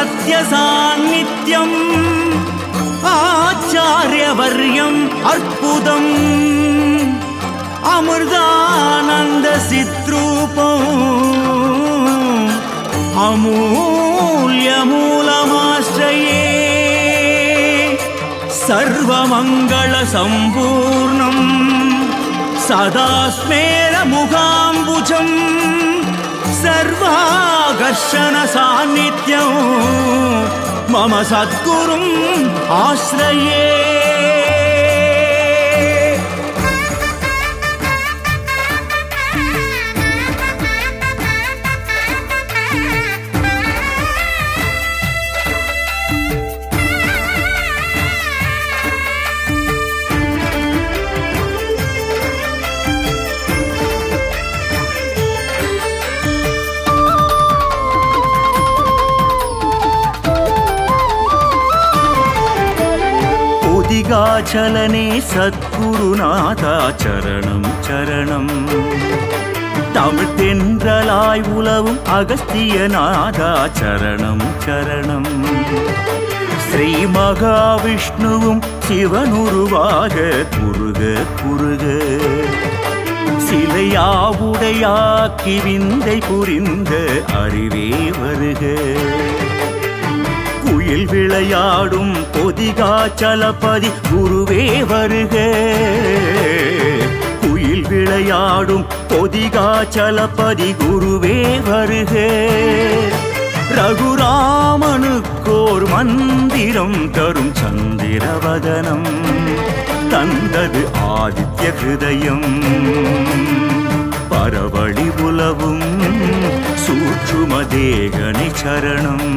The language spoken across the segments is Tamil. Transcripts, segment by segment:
सत्यसान्नित्यम् आचार्यवर्यम् अर्पुदम् अमृतानन्दसिद्रूपम् अमूल्यमूलमाश्रये सर्वमङ्गलसम्पूर्णम् सदा स्मेरमुखाम्बुजम् सर्वाकर्षणसान्निध्यम् मम सद्गुरुम् आश्रये பொதிகாச்சலனே சத்குருநாதா சரணம் சரணம் தமிழ் தென்றலாய் உலவும் அகஸ்தியநாதா சரணம் சரணம் ஸ்ரீ மகாவிஷ்ணுவும் சிவனுருவாக குருக குருக சிலையாவுடையாக்கி விந்தை புரிந்த அறிவே வருக குயில் விளையாடும் பொதிகாச்சலபதி குருவே வருக குயில் விளையாடும் பொதிகாச்சலபதி குருவே வருக ரகுராமனுக்கோர் மந்திரம் தரும் சந்திரவதனம் தந்தது ஆதித்ய ஹிருதயம் பரவழி உலவும் சூட்சுமதேகனி சரணம்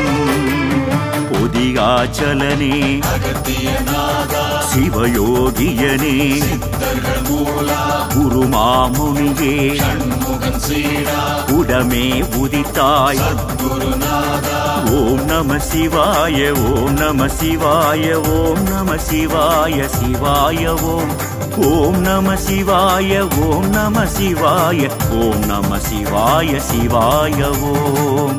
பொதிகாச்சலனே சிவயோகியனே குருமாமுனியே உடமே உதித்தாய் ஓம் நம சிவாய ஓம் நம சிவாய ஓம் நம சிவாய சிவாய ஓம் ஓம் நம சிவாய ஓம் நம சிவாய ஓம் நம சிவாய சிவாய ஓம்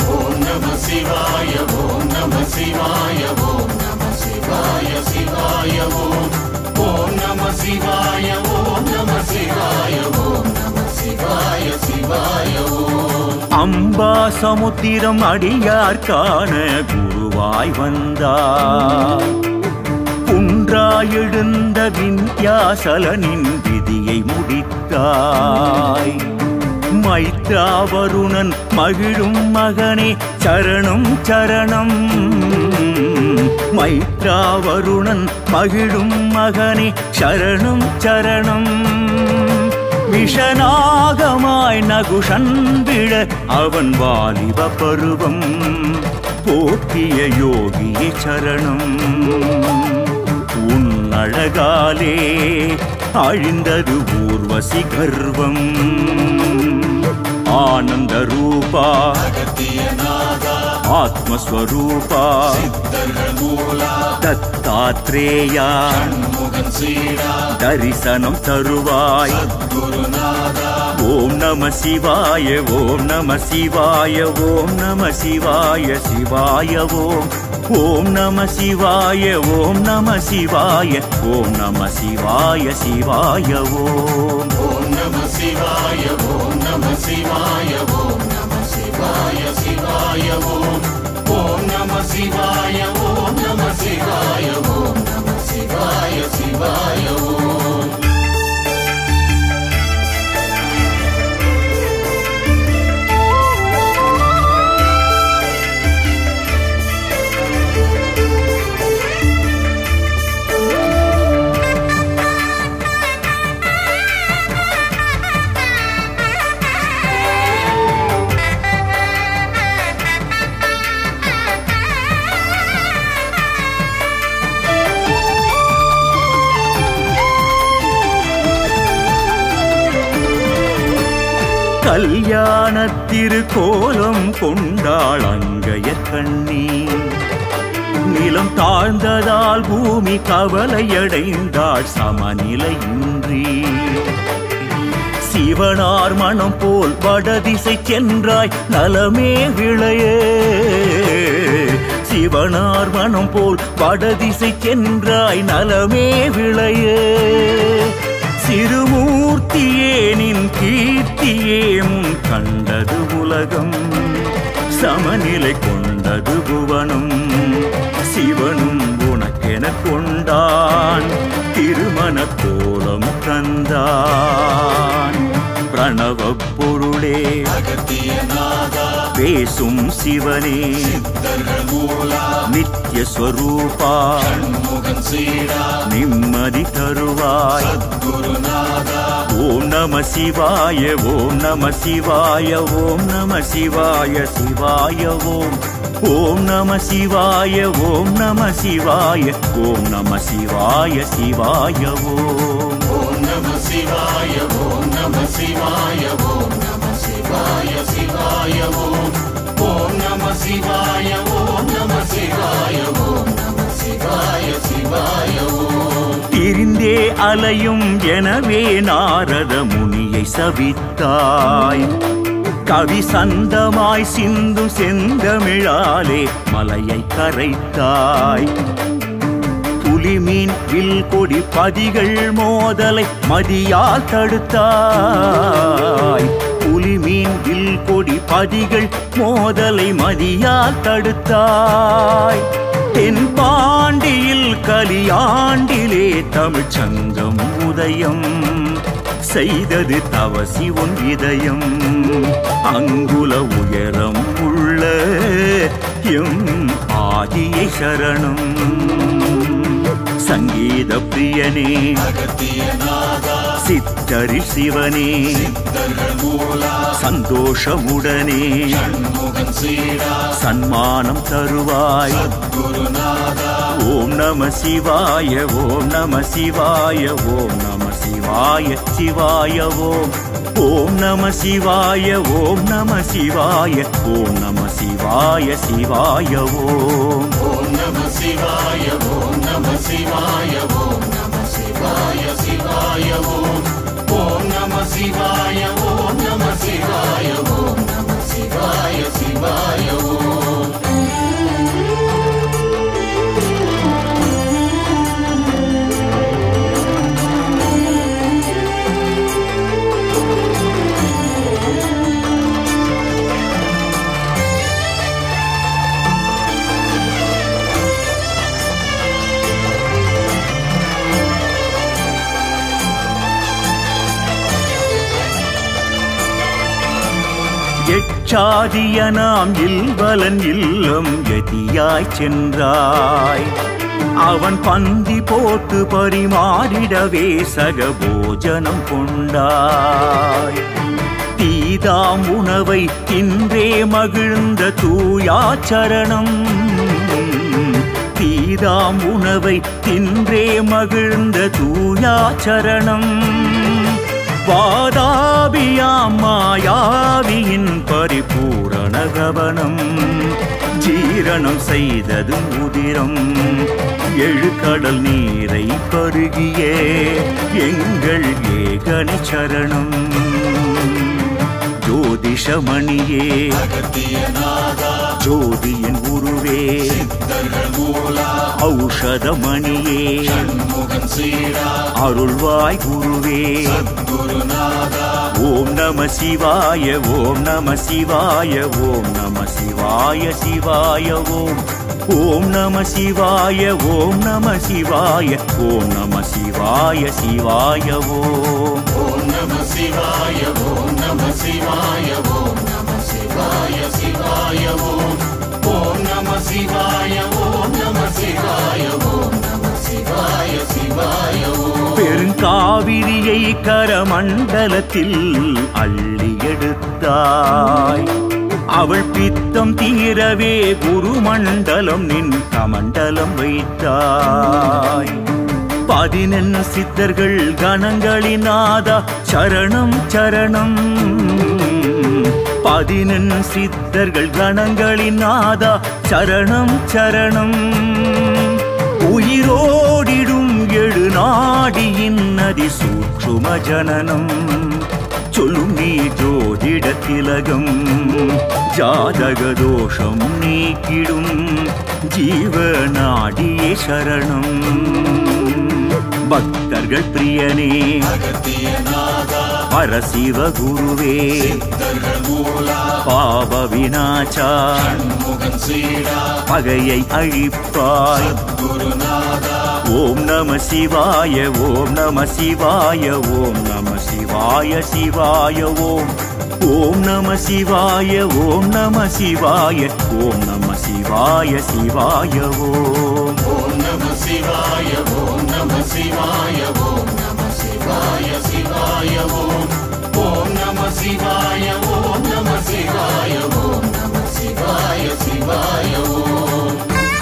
அம்பா சமுத்திரம் அடியார் காண குருவாய் வந்தார் குன்றாயெழுந்த விந்தியாசலனின் விதியை முடித்தாய் மைத்ராவருணன் மகிழும் மகனே சரணம் சரணம் மைத்ராவருணன் மகிழும் மகனே சரணம் சரணம் விஷநாகமாய் நகுஷன் விழ அவன் வாலிப பருவம் போக்கிய யோகியே சரணம் உன் அழகாலே அழிந்தது ஊர்வசி கர்வம் ஆனந்த ரூபா ஆத்மஸ்வரூபா தத்தாத்ரேயா தரிசனம் தருவாய் ஓம் நம சிவாய ஓம் நம சிவாய ஓம் நம சிவாய சிவாய ஓம் ஓம் நம சிவாய ஓம் நம சிவாய ஓம் நம சிவாய சிவாய ஓம் கல்யாணத்திருக்கோலம் கொண்டாள் அங்கைய கண்ணி நிலம் தாழ்ந்ததால் பூமி கவலையடைந்தாள் சமநிலையின்றி சிவனார் மனம் போல் வடதிசை சென்றாய் நலமே விளைய சிவனார் மனம் போல் வடதிசை சென்றாய் நலமே விளைய சிறுமூர்த்தியே நின் கீர்த்தியே முன் கண்டது உலகம் சமநிலை கொண்டது புவனம் சிவனும் உனக்கென கொண்டான் திருமண கோலம் தந்தான் பிரணவ பொருளே பேசும் சிவனே நித்ய ஸ்வரூபா நிம்மதி தருவாய் ஓம் நம சிவாய ஓம் நம சிவாய ஓம் நம சிவாய சிவாய ஓம் ஓம் நம சிவாய ஓம் நம சிவாய ஓம் நம சிவாய சிவாய ஓம் ஓம் நம சிவாய ஓம் நம சிவாய ஓம் நம சிவாய சிவாய ஓம் ஓம் நம சிவாய ஓம் நம சிவாய ஓம் நம சிவாய சிவாய ஓம் திரிந்தே அலையும் எனவே நாரத முனியை சவித்தாய் கவி சந்தமாய் சிந்தும் செந்தமிழாலே மலையை கரைத்தாய் புலிமீன் வில் கொடி பதிகள் மோதலை மதியால் தடுத்தாய் புலிமீன் வில் கொடி பதிகள் மோதலை மதியால் தடுத்தாய் தென் பாண்டியில் கலியாண்டிலே தமிழ்ச் சங்கம் உதயம் செய்தது தவசி உன் இதயம் அங்குல உயரம் உள்ள எம் ஆதியை சரணம் சங்கீத பிரியனே அகத்தியநாதா சித்தரில் சிவனே சித்தர்கள் மூலா சந்தோஷமுடனே சண்முகன் சீடா சன்மானம் தருவாய் குருநாதா ஓம் நம சிவாய ஓம் நம சிவாய ஓம் நம சிவாய சிவாய ஓம் ஓம் நம சிவாய ஓம் நம சிவாய ஓம் நம சிவாய சிவாய ஓம் ஓம் நம சிவாய ஓம் நம சிவாய ஓம் நம சிவாய சிவாய ஓம் ஓம் நம சிவாய ஓம் நம சிவாய ஓம் நம சிவாய சிவாய ஓம் எச்சாதிய நாம் இல்வலன் இல்லம் எதியாய் சென்றாய் அவன் பந்தி போட்டு பரிமாறிடவே சக போஜனம் கொண்டாய் தீதாம் உணவை தின்றே மகிழ்ந்த தூயாச்சரணம் தீதாம் உணவை தின்றே மகிழ்ந்த தூயாச்சரணம் வாதாபியாம் மாயாவியின் பரிபூரண கவனம் ஜீரணம் செய்ததும் உதிரம் எழுகடல் நீரை பருகிய எங்கள் ஏகனி சரணம் ஜோதிஷமணியே அகத்தியநாதா ஜோதியின் உருவே சித்தர்கள் மூலா ஔஷதமணியே சண்முகன் சீடா அருள்வாய் குருவே குருநாதா ஓம் நம சிவாய ஓம் நம சிவாய ஓம் நம சிவாய சிவாய ஓம் ஓம் நம சிவாய ஓம் நம சிவாய ஓம் நம சிவாய சிவாய ஓம் ஓம் நம சிவாய ஓம் நம சிவாய ஓம் நம சிவாய சிவாய ஓம் ஓம் நம சிவாய ஓம் நம சிவாய ஓம் நம சிவாய சிவாய ஓம் பெருங்காவிரியை கரமண்டலத்தில் அள்ளி எடுத்தாய் அவள் பித்தம் தீரவே குருமண்டலம் நின் கமண்டலம் வைத்தாய் பதினெண் சித்தர்கள் கணங்களினாதா சரணம் சரணம் பதினெண் சித்தர்கள் கணங்களினாதா சரணம் சரணம் உயிரோடிடும் எழு நாடியின் நதி சூற்றும ஜனனம் சொல்லும் நீ ஜோதிட திலகம் ஜாதக தோஷம் நீக்கிடும் ஜீவநாடியே சரணம் பக்தர்கள் பிரியனே அகத்தியநாதா பரசிவ குருவே சித்தர்கள் மூலா பாவ வினாச்சா முகன் சீடா பகையை அழிப்பாய் குருநாதா ஓம் நம சிவாய ஓம் நம சிவாய ஓம் நம சிவாய சிவாய ஓம் ஓம் நம சிவாய ஓம் நம சிவாய ஓம் நம சிவாய சிவாய ஓம் ஓம் நம சிவாய ஓம் நம சிவாய ஓம் நம சிவாய சிவாய ஓம் ஓம் நம சிவாய ஓம் நம சிவாய ஓம் நம சிவாய சிவாய ஓம்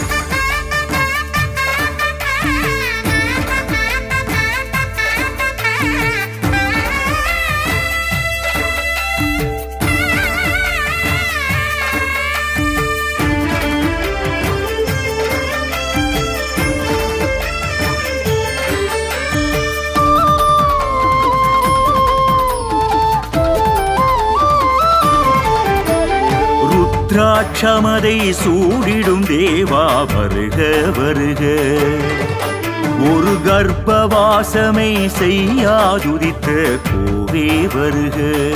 ருத்ராட்சமதை சூடிடும் தேவா வருக வருக ஒரு கர்ப்பவாசமை செய்யாதுதித்த கோவே வருக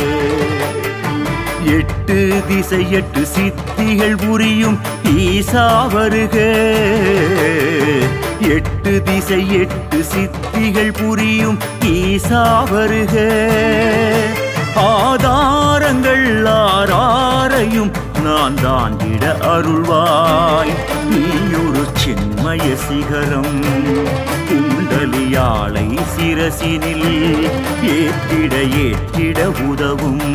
எட்டு திசை எட்டு சித்திகள் புரியும் ஈசா வருக எட்டு திசை எட்டு சித்திகள் புரியும் ஈசா வருக ஆதாரங்கள் ஆறாரையும் நான் தாண்டிட அருள்வாய் நீயொரு சின்மய சிகரம் குண்டலியாளை சிரசினில் ஏற்றிட ஏற்றிட உதவும்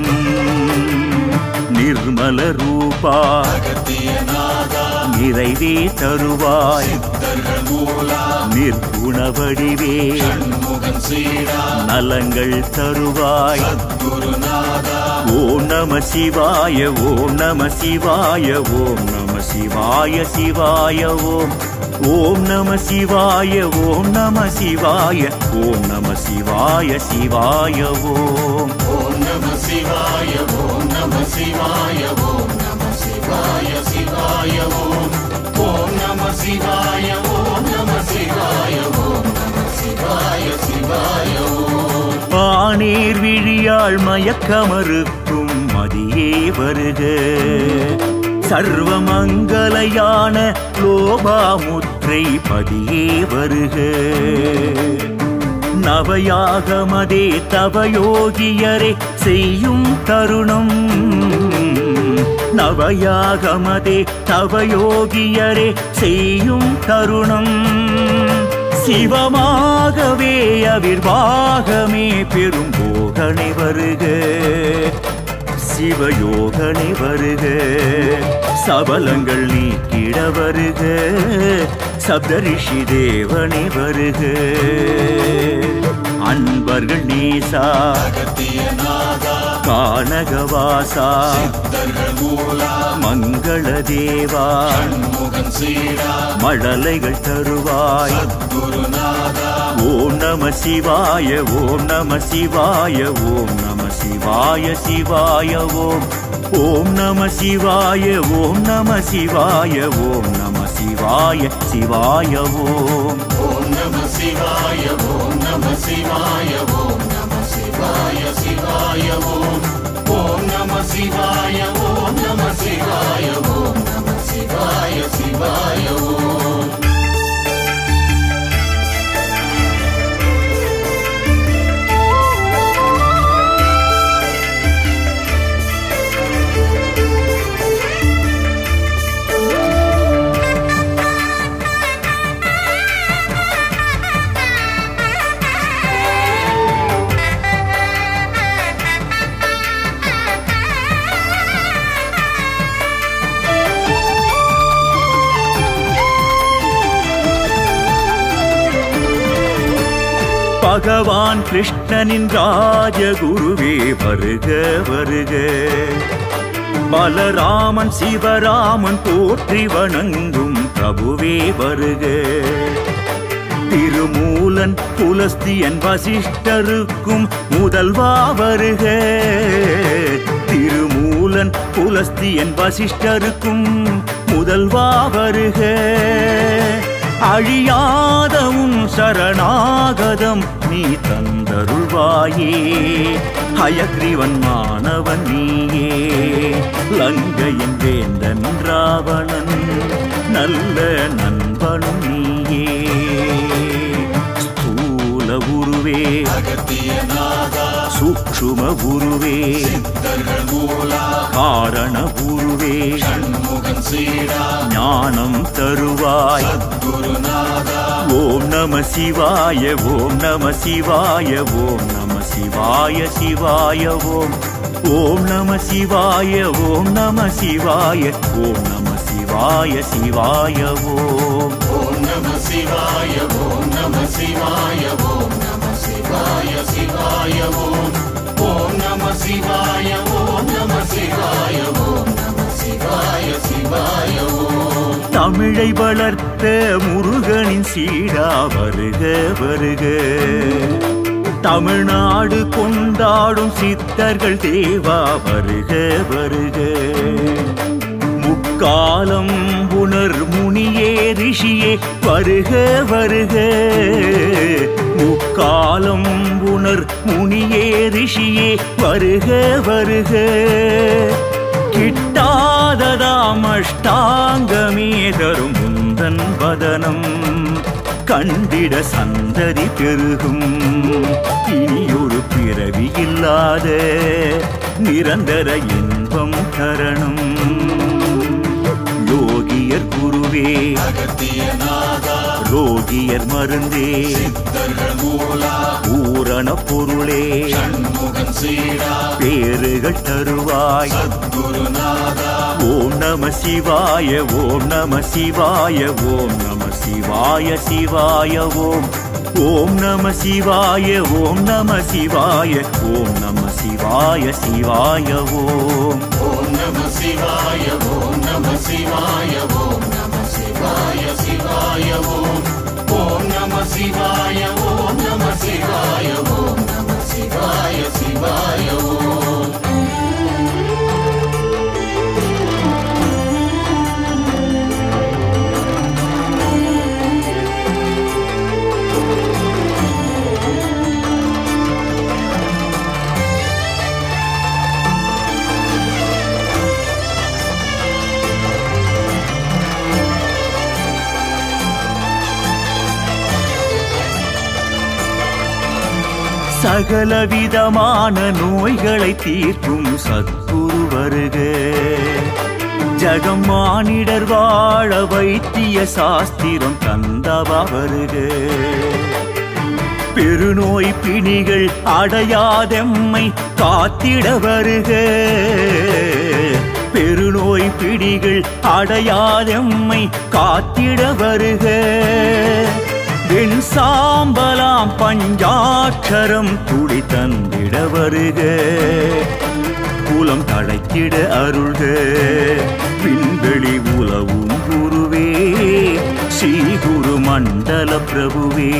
நிர்மல ரூபா அகத்தியநாதா நிறைவே தருவாய் சித்தர்கள் மூலா நிர்குண வடிவே முகன் சீடா நலங்கள் தருவாய் குருநாதா ஓம் நம சிவாய ஓம் நம சிவாய ஓம் நம சிவாய சிவாய ஓம் ஓம் நம சிவாய ஓம் நம சிவாய ஓம் நம சிவாய சிவாய ஓம் ஓம் நம சிவாய ஓம் நம சிவாய ஓம் நம சிவாய சிவாய ஓம் ஓம் நம சிவாய ஓம் நம சிவாய ஓம் நம சிவாய சிவாய ஓம் பானீர் விழியாள் மயக்கமறுக்கும் மதியே வருக சர்வமங்கலையான லோபாமுத்ரை பதியே வருக நவயாகமதே தவயோகியரே செய்யும் தருணம் நவயாகமதே தவயோகியரே செய்யும் தருணம் சிவமாகவே அவிர்வாகமே பெரும் போகனை வருக சிவயோகனை வருக சபலங்கள் நீக்கிட வருக சப்தரிஷி தேவனை வருக அன்பர்கள் நேசா அகத்தியநாதா கானகவாசா சித்தர்கள் மூலா மங்கள தேவா முகன் சீடா மழலைகள் தருவாய் குருநாதா ஓம் நம சிவாய ஓம் நம சிவாய ஓம் நம சிவாய சிவாய ஓம் ஓம் நம சிவாய ஓம் நம சிவாய ஓம் நம சிவாய சிவாய ஓம் ஓம் நம சிவாய ஓம் நம சிவாய ஓம் நம சிவாய சிவாய ஓம் ஓம் நம சிவாய ஓம் நம சிவாய ஓம் நம சிவாய சிவாய ஓம் பகவான் கிருஷ்ணனின் ராஜகுருவே வருக வருக பலராமன் சிவராமன் போற்றி வணங்கும் பிரபுவே வருக திருமூலன் புலஸ்தியன் வசிஷ்டருக்கும் முதல்வா வருக திருமூல புலன் புலஸ்தியன் வசிஷ்டருக்கும் முதல்வா வருக அழியாத உன் சரணாகதம் நீ தந்தருள்வாயே ஹயக்ரீவன் மாணவன் நீயே லங்கையின் வேந்தன் ராவணன் நல்ல நண்பனும் நீயே ஸ்தூல உருவே அகத்தியநாதா சூக்ஷும உருவே சித்தர்கள் மூலா காரண உருவே சண்முகன் சீடா ஞானம் தருவாய் சத்குருநாதா ஓம் நம சிவாய ஓம் நம சிவாய ஓம் நம சிவாய சிவாய ஓம் ஓம் நம சிவாய ஓம் நம சிவாய ஓம் நம சிவாய சிவாய ஓம் ஓம் நம சிவாய ஓம் நம சிவாய ஓம் நம சிவாய சிவாய ஓம் ஓம் நம சிவாய ஓம் நம சிவாய ஓம் நம சிவாய சிவாய ஓம் தமிழை வளர்த்த முருகனின் சீடா வருக வருக தமிழ்நாடு கொண்டாடும் சித்தர்கள் தேவா வருக வருக முக்காலம் புனர் முனியே ரிஷியே வருக வருக முக்காலம் புனர் முனியே ரிஷியே வருக வருக கிட்டாததாம் அஷ்டாங்கமே தரும் முந்தன் வதனம் கண்டிட சந்ததி பெருகும் இனியொரு பிறவி இல்லாத நிரந்தர இன்பம் தரணும் யோகியர் குருவே அகத்தியநாதா ரோகியர் மருந்தே சித்தர்கள் மூலா பூரண பொருளே சண்முகன் சீடா பேறுகள் தருவாய் சத்குருநாதா ஓம் நம சிவாய ஓம் நம சிவாய ஓம் நம சிவாய சிவாய ஓம் ஓம் நம சிவாய ஓம் நம சிவாய ஓம் நம சிவாய சிவாய ஓம் ஓம் நம சிவாய ஓம் நம சிவாய ஓம் நம சிவாய சிவாய ஓம் ஓம் நம சிவாய ஓம் நம சிவாய ஓம் நம சிவாய சிவாய ஓம் சகலவிதமான நோய்களை தீர்க்கும் சத்குரு வருக ஜகம் மானிடர் வாழ வைத்திய சாஸ்திரம் தந்தவா வருக பெருநோய் பிணிகள் அடையாதெம்மை காத்திட வருக பெருநோய் பிடிகள் அடையாதெம்மை காத்திட வருக வெண் சாம்பலாம் பஞ்சாட்சரம் துடி தந்திட வருக குலம் தழைத்திட அருள்க விண்வெளி உலவும் குருவே ஸ்ரீ குரு மண்டல பிரபுவே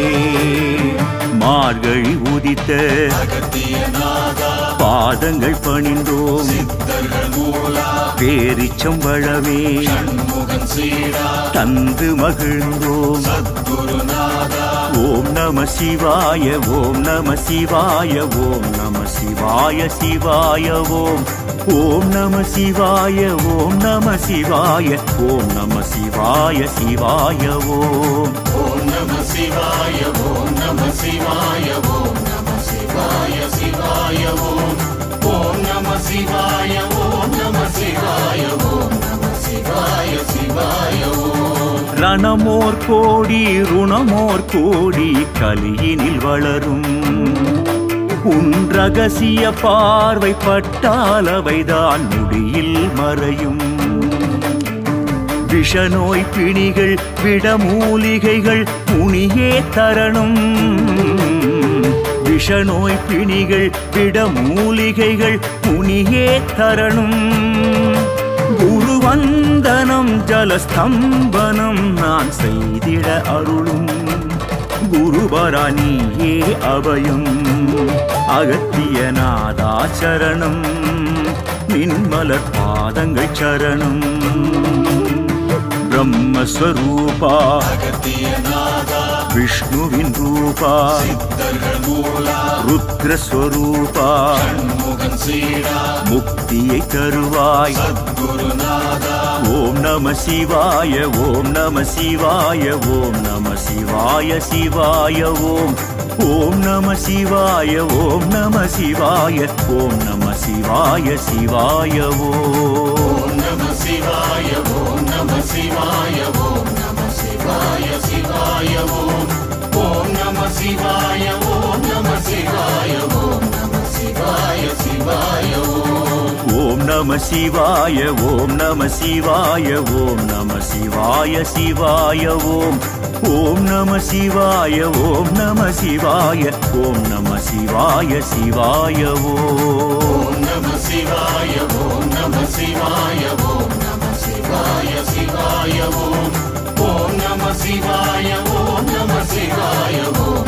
மார்கழி உதித்த அகத்தியநாதா பாதங்கள் பணிந்தோம் சித்தர்கள் மூலா பேரிச்சம் வழவே சண்முகன் சீடா தந்து மகிழ்ந்தோம் சத்குருநாதா ஓம் நம சிவாய ஓம் நம சிவாய ஓம் நம சிவாய சிவாய ஓம் ஓம் நம சிவாய ஓம் நம சிவாய ஓம் நம சிவாய சிவாய ஓம் ஓம் நம சிவாய ஓம் நம சிவாய ஓம் நம சிவாய சிவாய ஓம் ஓம் நம சிவாய ஓம் நம சிவாய ஓம் நம சிவாய சிவாய ஓம் ரணமோர் கோடி ருணமோர் கோடி கலியினில் வளரும் உன் ரகசிய பார்வை பட்டால் அவைதான் முடியில் மறையும் விஷநோய் பிணிகள் விடமூலிகைகள் முனியே தரணும் விஷநோய் பிணிகள் விடமூலிகைகள் முனியே தரணும் குருவந்தனம் ஜலஸ்தம்பனம் நான் செய்திட அருளும் குருவரா நீயே அபயம் அகத்திய நாதாச்சரணம் நின்மலர் பாதங்கள் சரணம் பிரம்மஸ்வரூபா அகத்தியநாதா விஷ்ணுவின் ரூபா சித்தர்கள் மூலா ருத்ரஸ்வரூபா முகன் சீடா முக்தியை தருவாய் சத்குருநாதா ஓம் நம சிவாய ஓம் நம சிவாய ஓம் நம சிவாய சிவாய ஓம் ஓம் நம சிவாய ஓம் நம சிவாய ஓம் நம சிவாய சிவாய ஓம் ஓம் நம சிவாய ஓம் நம சிவாய ஓம் நம சிவாய சிவாய ஓம் ஓம் நம சிவாய ஓம் நம சிவாய ஓம் நம சிவாய சிவாய ஓம் ஓம் நம சிவாய ஓம் நம சிவாய ஓம் நம சிவாய சிவாய ஓம் ஓம் நம சிவாய ஓம் நம சிவாய ஓம் நம சிவாய சிவாய ஓம் ஓம் நம சிவாய ஓம் நம சிவாய ஓம் நம சிவாய சிவாய ஓம் ஓம் நம சிவாய ஓம் நம சிவாய ஓம்